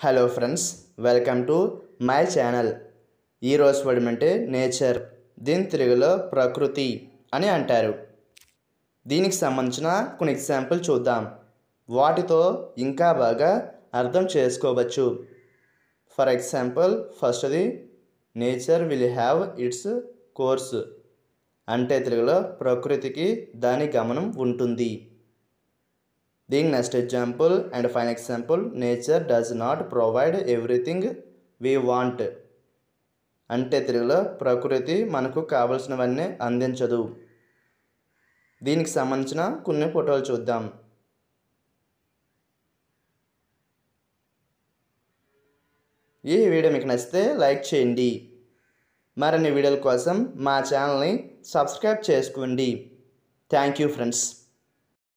hello friends welcome to my channel ఈరోజు పదం అంటే నేచర్ దీని తెలుగులో ప్రకృతి అని అంటారు దీనికి సంబంధించిన కొన్ని ఎగ్జాంపుల్ చూద్దాం వాటితో ఇంకా బాగా అర్థం చేసుకోవచ్చు ఫర్ ఎగ్జాంపుల్ ఫస్ట్ది nature will have its course అంటే తెలుగులో ప్రకృతికి దాని గమనం ఉంటుంది దీని next example and fine example nature does not provide everything we want అంటే తెలుగులో ప్రకృతి మనకు కావలసినవన్నీ అందించదు దీనికి సంబంధించిన కొన్ని ఫోటోలు చూద్దాం ఈ వీడియో మీకు నచ్చితే లైక్ చేయండి మరిన్ని వీడియోల కోసం మా ఛానల్ని సబ్స్క్రైబ్ చేసుకోండి థ్యాంక్ యూ ఫ్రెండ్స్